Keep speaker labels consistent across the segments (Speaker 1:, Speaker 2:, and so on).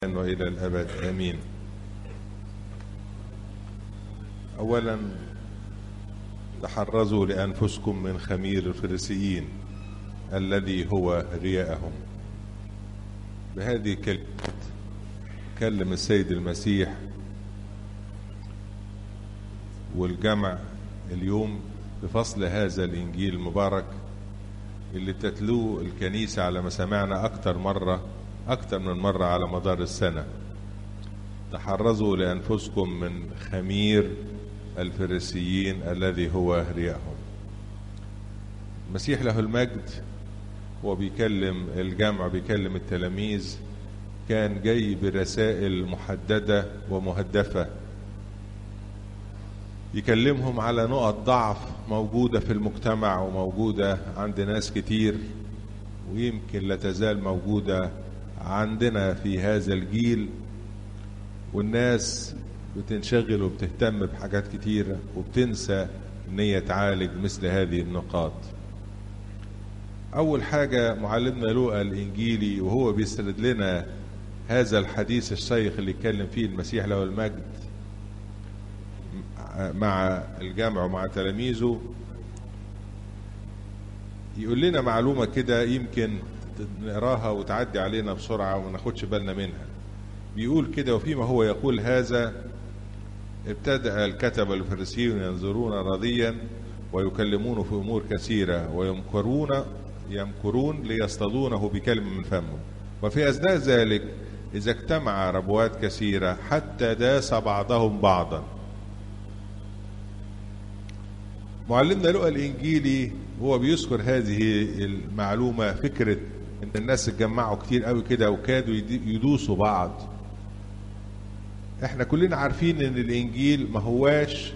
Speaker 1: وإلى الأبد آمين أولا تحرزوا لأنفسكم من خمير الفريسيين الذي هو رياءهم بهذه الكلمة كلم السيد المسيح والجمع اليوم بفصل هذا الإنجيل المبارك اللي تتلوه الكنيسة على ما سمعنا أكتر مرة أكتر من مرة على مدار السنة تحرزوا لأنفسكم من خمير الفريسيين الذي هو رياءهم المسيح له المجد هو بيكلم الجمع بيكلم التلاميذ كان جاي برسائل محددة ومهدفة يكلمهم على نقط ضعف موجودة في المجتمع وموجودة عند ناس كتير ويمكن لا تزال موجودة عندنا في هذا الجيل والناس بتنشغل وبتهتم بحاجات كتيرة وبتنسى ان هي تعالج مثل هذه النقاط اول حاجة معلمنا لوقا الانجيلي وهو بيسرد لنا هذا الحديث الشيخ اللي اتكلم فيه المسيح له المجد مع الجامع ومع تلاميذه يقول لنا معلومة كده يمكن نقراها وتعدي علينا بسرعة وما ناخدش بالنا منها بيقول كده وفيما هو يقول هذا ابتدأ الكتب الفريسيون ينظرون رضيا ويكلمونه في أمور كثيرة ويمكرون يمكرون ليصطادونه بكلمة من فمه وفي أثناء ذلك إذا اجتمع ربوات كثيرة حتى داس بعضهم بعضا معلمنا لقى الإنجيلي هو بيذكر هذه المعلومة فكرة ان الناس اتجمعوا كتير قوي كده وكادوا يدوسوا بعض احنا كلنا عارفين ان الانجيل ما هواش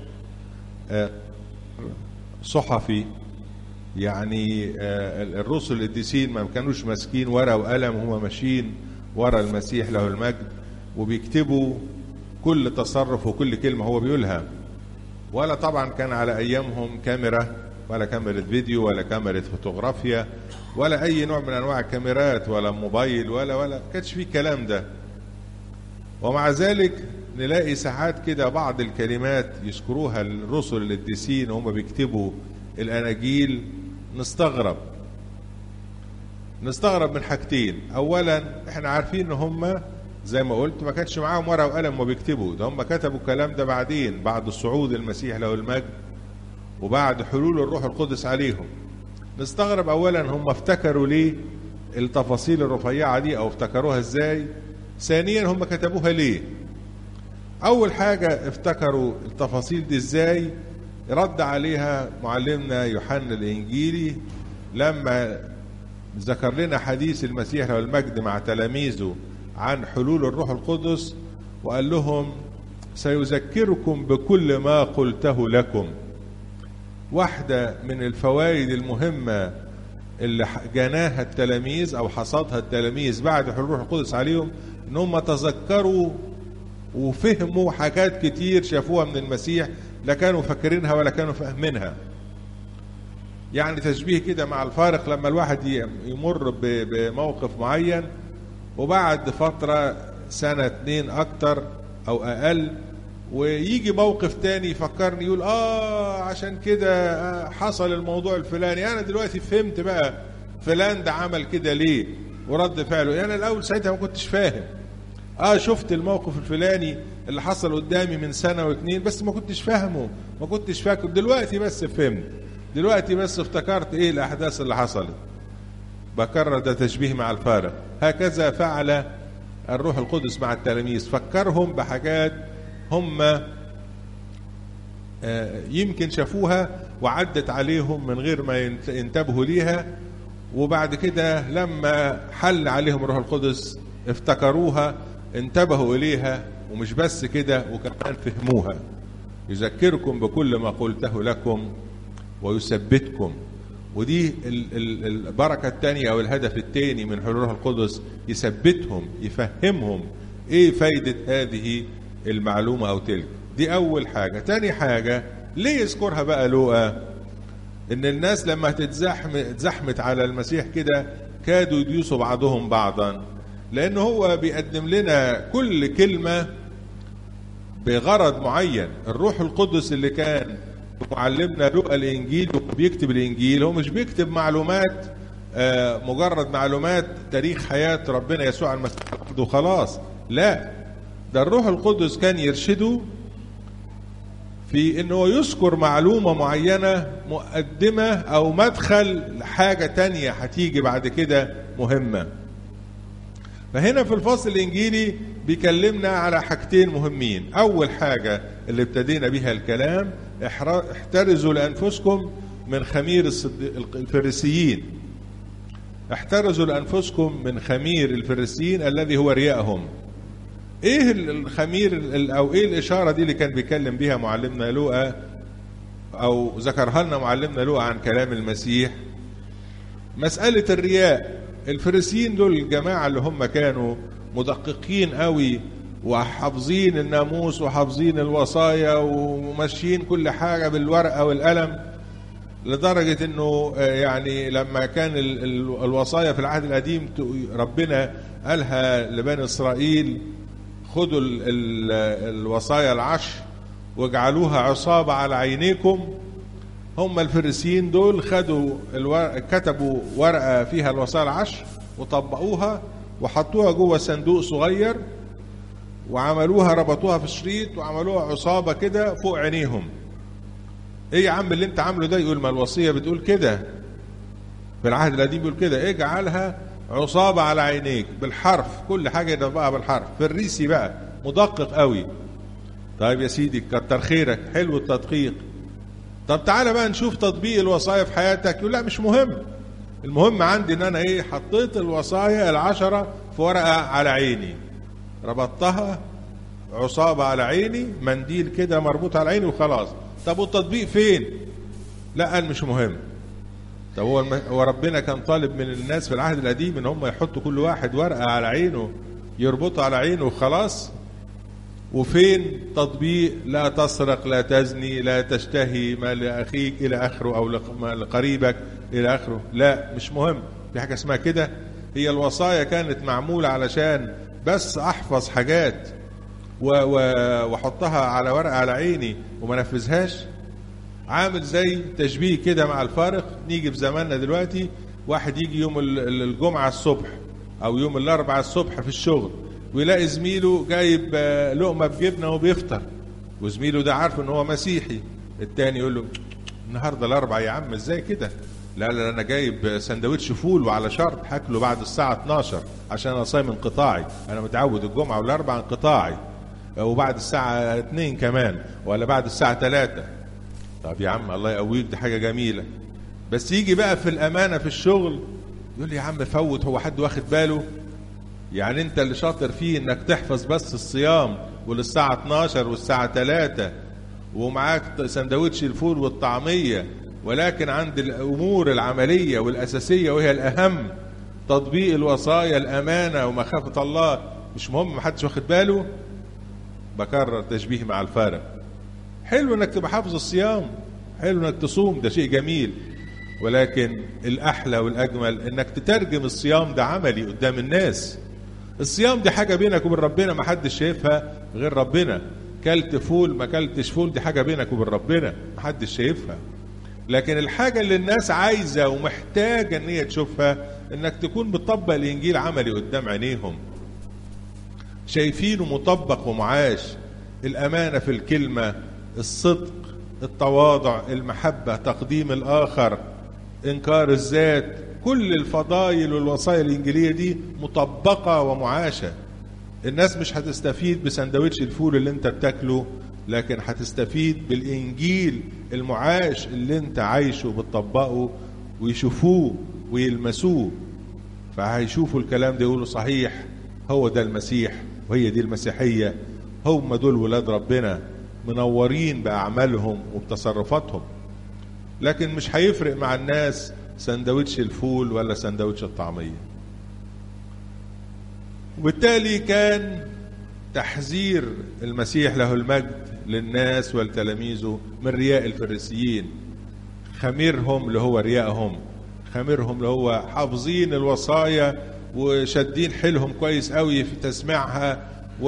Speaker 1: صحفي يعني الرسل القديسين ما كانوش ماسكين ورقه وقلم وهم ماشيين ورا المسيح له المجد وبيكتبوا كل تصرف وكل كلمه هو بيقولها ولا طبعا كان على ايامهم كاميرا ولا كاميرا فيديو ولا كاميرا فوتوغرافيا ولا اي نوع من انواع الكاميرات ولا موبايل ولا ولا كانش فيه الكلام ده ومع ذلك نلاقي ساعات كده بعض الكلمات يذكروها الرسل القديسين وهم بيكتبوا الاناجيل نستغرب نستغرب من حاجتين اولا احنا عارفين ان هم زي ما قلت ما كانش معاهم ورقه وقلم وبيكتبوا ده هم كتبوا الكلام ده بعدين بعد الصعود المسيح له المجد وبعد حلول الروح القدس عليهم نستغرب اولا هم افتكروا ليه التفاصيل الرفيعه دي او افتكروها ازاي ثانيا هم كتبوها ليه اول حاجه افتكروا التفاصيل دي ازاي رد عليها معلمنا يوحنا الانجيلي لما ذكر لنا حديث المسيح له المجد مع تلاميذه عن حلول الروح القدس وقال لهم سيذكركم بكل ما قلته لكم واحدة من الفوائد المهمة اللي جناها التلاميذ أو حصدها التلاميذ بعد حلول الروح القدس عليهم إن هم تذكروا وفهموا حاجات كتير شافوها من المسيح لا كانوا فاكرينها ولا كانوا فاهمينها يعني تشبيه كده مع الفارق لما الواحد يمر بموقف معين وبعد فترة سنة اتنين أكتر أو أقل ويجي موقف تاني يفكرني يقول اه عشان كده حصل الموضوع الفلاني انا دلوقتي فهمت بقى فلان ده عمل كده ليه ورد فعله يعني انا الاول ساعتها ما كنتش فاهم اه شفت الموقف الفلاني اللي حصل قدامي من سنه واتنين بس ما كنتش فاهمه ما كنتش فاكر دلوقتي بس فهمت دلوقتي بس افتكرت ايه الاحداث اللي حصلت بكرر ده تشبيه مع الفارق هكذا فعل الروح القدس مع التلاميذ فكرهم بحاجات هم يمكن شافوها وعدت عليهم من غير ما ينتبهوا ليها وبعد كده لما حل عليهم الروح القدس افتكروها انتبهوا اليها ومش بس كده وكمان فهموها يذكركم بكل ما قلته لكم ويثبتكم ودي البركة الثانية أو الهدف الثاني من حلول الروح القدس يثبتهم يفهمهم إيه فايدة هذه المعلومة أو تلك دي أول حاجة تاني حاجة ليه يذكرها بقى لوقا إن الناس لما تتزحم اتزحمت على المسيح كده كادوا يدوسوا بعضهم بعضا لأنه هو بيقدم لنا كل كلمة بغرض معين الروح القدس اللي كان معلمنا لقى الإنجيل وبيكتب الإنجيل هو مش بيكتب معلومات آه، مجرد معلومات تاريخ حياة ربنا يسوع المسيح وخلاص لا ده الروح القدس كان يرشده في انه يذكر معلومة معينة مقدمة او مدخل لحاجة تانية هتيجي بعد كده مهمة فهنا في الفصل الانجيلي بيكلمنا على حاجتين مهمين اول حاجة اللي ابتدينا بيها الكلام احرا- احترزوا لانفسكم من خمير الصد- الفريسيين احترزوا لانفسكم من خمير الفريسيين الذي هو رياءهم ايه ال- الخمير ال- او ايه الاشاره دي اللي كان بيتكلم بيها معلمنا لوقا او ذكرها لنا معلمنا لوقا عن كلام المسيح مساله الرياء الفريسيين دول الجماعه اللي هم كانوا مدققين قوي وحافظين الناموس وحافظين الوصايا وماشيين كل حاجه بالورقه والقلم لدرجة انه آه، يعني لما كان ال- ال- الوصايا في العهد القديم ت- ربنا قالها لبني اسرائيل خدوا ال- ال- الوصايا العشر واجعلوها عصابة على عينيكم هم الفريسيين دول خدوا الور... كتبوا ورقة فيها الوصايا العشر وطبقوها وحطوها جوه صندوق صغير وعملوها ربطوها في شريط وعملوها عصابة كده فوق عينيهم ايه يا عم اللي انت عامله ده يقول ما الوصيه بتقول كده في العهد القديم بيقول كده اجعلها عصابه على عينيك بالحرف كل حاجه يطبقها بالحرف فريسي بقى مدقق قوي طيب يا سيدي كتر خيرك حلو التدقيق طب تعالى بقى نشوف تطبيق الوصايا في حياتك يقول لا مش مهم المهم عندي ان انا ايه حطيت الوصايا العشره في ورقه على عيني ربطتها عصابة على عيني منديل كده مربوط على عيني وخلاص طب والتطبيق فين لا قال مش مهم طب هو الم- هو ربنا كان طالب من الناس في العهد القديم ان هم يحطوا كل واحد ورقة على عينه يربطها على عينه وخلاص وفين تطبيق لا تسرق لا تزني لا تشتهي ما لأخيك إلى آخره أو لق- ما لقريبك إلى آخره لا مش مهم في حاجة اسمها كده هي الوصايا كانت معمولة علشان بس أحفظ حاجات و- و- واحطها على ورقه على عيني وما نفذهاش عامل زي تشبيه كده مع الفارق نيجي في زماننا دلوقتي واحد يجي يوم ال- ال- الجمعه الصبح او يوم الاربعاء الصبح في الشغل ويلاقي زميله جايب آه، لقمه بجبنه وبيفطر وزميله ده عارف ان هو مسيحي التاني يقول له النهارده الاربعاء يا عم ازاي كده لا لا انا جايب سندوتش فول وعلى شرط هاكله بعد الساعه 12 عشان انا صايم انقطاعي انا متعود الجمعه والاربعاء انقطاعي وبعد الساعه 2 كمان ولا بعد الساعه 3 طب يا عم الله يقويك دي حاجه جميله بس يجي بقى في الامانه في الشغل يقول لي يا عم فوت هو حد واخد باله يعني انت اللي شاطر فيه انك تحفظ بس الصيام وللساعة 12 والساعة 3 ومعاك سندوتش الفول والطعمية ولكن عند الامور العملية والاساسية وهي الاهم تطبيق الوصايا الامانة ومخافة الله مش مهم محدش واخد باله بكرر تشبيه مع الفارق حلو انك تبقى حافظ الصيام حلو انك تصوم ده شيء جميل ولكن الاحلى والاجمل انك تترجم الصيام ده عملي قدام الناس الصيام دي حاجه بينك وبين ربنا ما حدش شايفها غير ربنا كلت فول ما كلتش فول دي حاجه بينك وبين ربنا ما حدش شايفها لكن الحاجه اللي الناس عايزه ومحتاجه ان هي تشوفها انك تكون بتطبق الانجيل عملي قدام عينيهم شايفينه مطبق ومعاش الامانه في الكلمه الصدق التواضع المحبه تقديم الاخر انكار الذات كل الفضائل والوصايا الانجيليه دي مطبقه ومعاشه الناس مش هتستفيد بسندوتش الفول اللي انت بتاكله لكن هتستفيد بالانجيل المعاش اللي انت عايشه بتطبقه ويشوفوه ويلمسوه فهيشوفوا الكلام ده يقولوا صحيح هو ده المسيح وهي دي المسيحية هم دول ولاد ربنا منورين بأعمالهم وبتصرفاتهم لكن مش هيفرق مع الناس سندوتش الفول ولا سندوتش الطعمية وبالتالي كان تحذير المسيح له المجد للناس ولتلاميذه من رياء الفريسيين خميرهم اللي هو رياءهم خميرهم اللي هو حافظين الوصايا وشادين حيلهم كويس قوي في تسميعها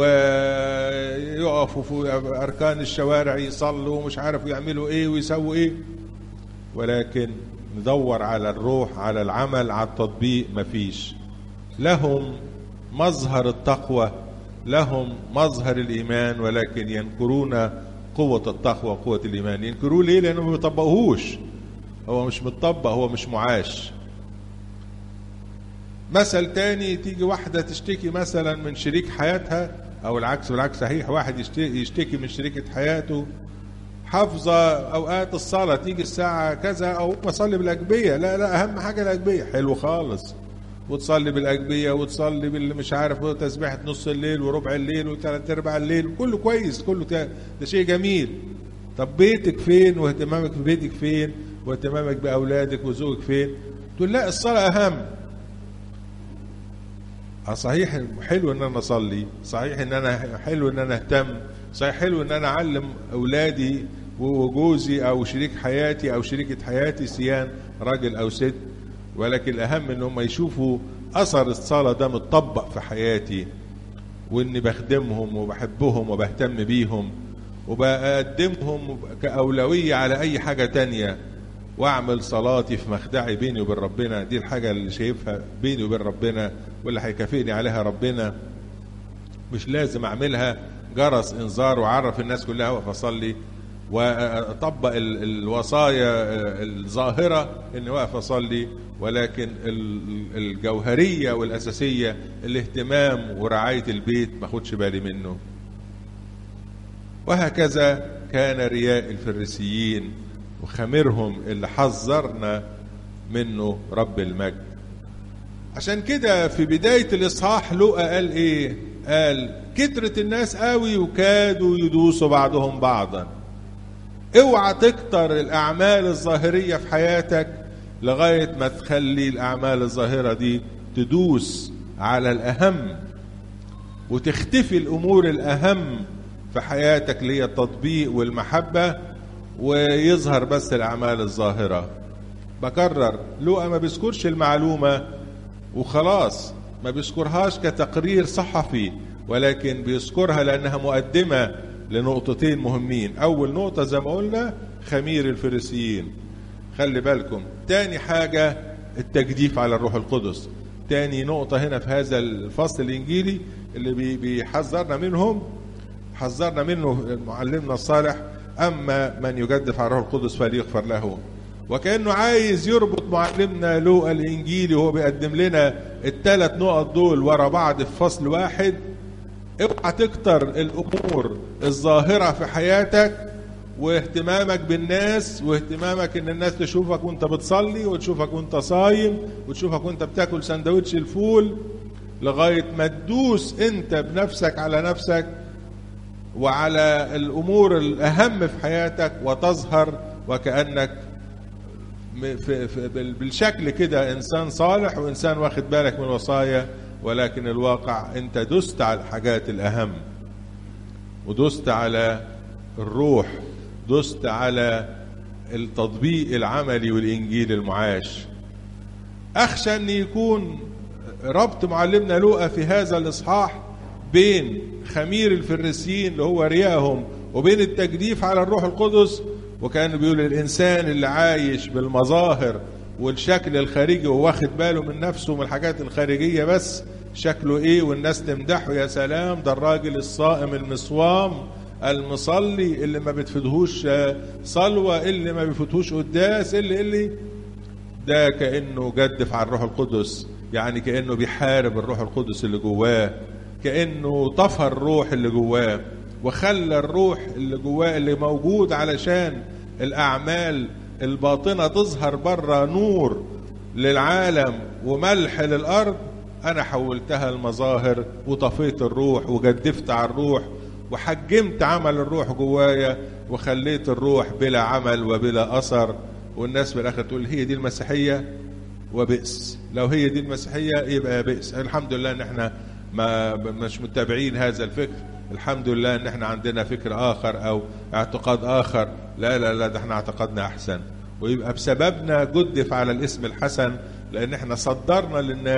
Speaker 1: ويقفوا في اركان الشوارع يصلوا ومش عارف يعملوا ايه ويسووا ايه ولكن ندور على الروح على العمل على التطبيق مفيش لهم مظهر التقوى لهم مظهر الايمان ولكن ينكرون قوة التقوى وقوة الايمان ينكروه ليه لانه ما بيطبقوهوش هو مش متطبق هو مش معاش مثل تاني تيجي واحدة تشتكي مثلا من شريك حياتها أو العكس بالعكس صحيح واحد يشتكي من شريكة حياته حافظة أوقات الصلاة تيجي الساعة كذا أو بصلي بالأجبية لا لا أهم حاجة الأجبية حلو خالص وتصلي بالأجبية وتصلي باللي مش عارف تسبيحة نص الليل وربع الليل وثلاث أرباع الليل كله كويس كله ده شيء جميل طب بيتك فين واهتمامك في بيتك فين واهتمامك بأولادك وزوجك فين تقول لا الصلاة أهم صحيح حلو ان انا اصلي صحيح ان انا حلو ان انا اهتم صحيح حلو ان انا اعلم اولادي وجوزي او شريك حياتي او شريكة حياتي سيان راجل او ست ولكن الاهم ان هم يشوفوا اثر الصلاة ده متطبق في حياتي واني بخدمهم وبحبهم وبهتم بيهم وبقدمهم كأولوية على اي حاجة تانية واعمل صلاتي في مخدعي بيني وبين ربنا دي الحاجة اللي شايفها بيني وبين ربنا واللي هيكافئني عليها ربنا مش لازم اعملها جرس انذار واعرف الناس كلها واقف اصلي واطبق الوصايا الظاهره اني واقف اصلي ولكن الجوهريه والاساسيه الاهتمام ورعايه البيت ما اخدش بالي منه وهكذا كان رياء الفريسيين وخمرهم اللي حذرنا منه رب المجد عشان كده في بداية الإصحاح لقى قال إيه؟ قال كترة الناس قوي وكادوا يدوسوا بعضهم بعضا اوعى تكتر الأعمال الظاهرية في حياتك لغاية ما تخلي الأعمال الظاهرة دي تدوس على الأهم وتختفي الأمور الأهم في حياتك اللي هي التطبيق والمحبة ويظهر بس الأعمال الظاهرة بكرر لوقا ما بيذكرش المعلومة وخلاص ما بيذكرهاش كتقرير صحفي ولكن بيذكرها لأنها مقدمة لنقطتين مهمين أول نقطة زي ما قلنا خمير الفريسيين خلي بالكم تاني حاجة التجديف على الروح القدس تاني نقطة هنا في هذا الفصل الإنجيلي اللي بيحذرنا منهم حذرنا منه معلمنا الصالح أما من يجدف على الروح القدس فليغفر له وكأنه عايز يربط معلمنا لوقا الإنجيلي وهو بيقدم لنا الثلاث نقط دول ورا بعض في فصل واحد اوعى تكتر الأمور الظاهرة في حياتك واهتمامك بالناس واهتمامك ان الناس تشوفك وانت بتصلي وتشوفك وانت صايم وتشوفك وانت بتاكل سندوتش الفول لغاية ما تدوس انت بنفسك على نفسك وعلى الامور الاهم في حياتك وتظهر وكانك في في بالشكل كده انسان صالح وانسان واخد بالك من الوصايا ولكن الواقع انت دست على الحاجات الاهم ودست على الروح دست على التطبيق العملي والانجيل المعاش اخشى ان يكون ربط معلمنا لوقا في هذا الاصحاح بين خمير الفريسيين اللي هو رياهم وبين التجديف على الروح القدس وكان بيقول الانسان اللي عايش بالمظاهر والشكل الخارجي وواخد باله من نفسه من الحاجات الخارجيه بس شكله ايه والناس تمدحه يا سلام ده الراجل الصائم المصوام المصلي اللي ما بتفيدهوش صلوه اللي ما بيفوتهوش قداس اللي اللي ده كانه جدف على الروح القدس يعني كانه بيحارب الروح القدس اللي جواه كانه طفى الروح اللي جواه وخلى الروح اللي جواه اللي موجود علشان الاعمال الباطنه تظهر بره نور للعالم وملح للارض انا حولتها المظاهر وطفيت الروح وجدفت على الروح وحجمت عمل الروح جوايا وخليت الروح بلا عمل وبلا اثر والناس في الاخر تقول هي دي المسيحيه وبئس لو هي دي المسيحيه يبقى بئس الحمد لله ان احنا ما مش متابعين هذا الفكر الحمد لله ان احنا عندنا فكر اخر او اعتقاد اخر لا لا لا ده احنا اعتقادنا احسن ويبقى بسببنا جدف على الاسم الحسن لان احنا صدرنا للناس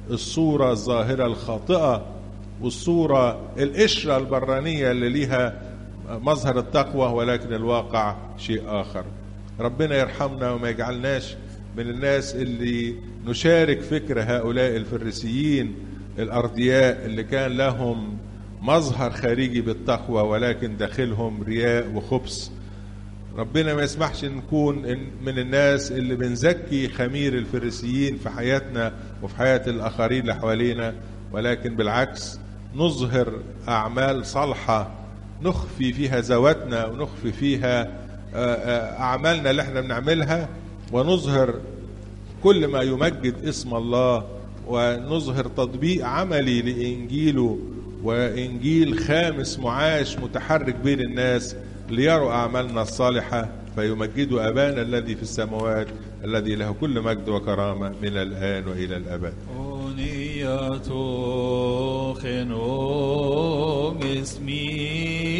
Speaker 1: الصورة الظاهرة الخاطئة والصورة القشرة البرانية اللي ليها مظهر التقوى ولكن الواقع شيء آخر ربنا يرحمنا وما يجعلناش من الناس اللي نشارك فكر هؤلاء الفريسيين الأرضياء اللي كان لهم مظهر خارجي بالتقوى ولكن داخلهم رياء وخبث ربنا ما يسمحش نكون من الناس اللي بنزكي خمير الفريسيين في حياتنا وفي حياة الآخرين اللي حوالينا ولكن بالعكس نظهر أعمال صالحة نخفي فيها ذواتنا ونخفي فيها أعمالنا اللي احنا بنعملها ونظهر كل ما يمجد اسم الله ونظهر تطبيق عملي لإنجيله وإنجيل خامس معاش متحرك بين الناس ليروا أعمالنا الصالحة فيمجدوا أبانا الذي في السماوات الذي له كل مجد وكرامة من الآن وإلى الأبد
Speaker 2: أنية خنوم اسمي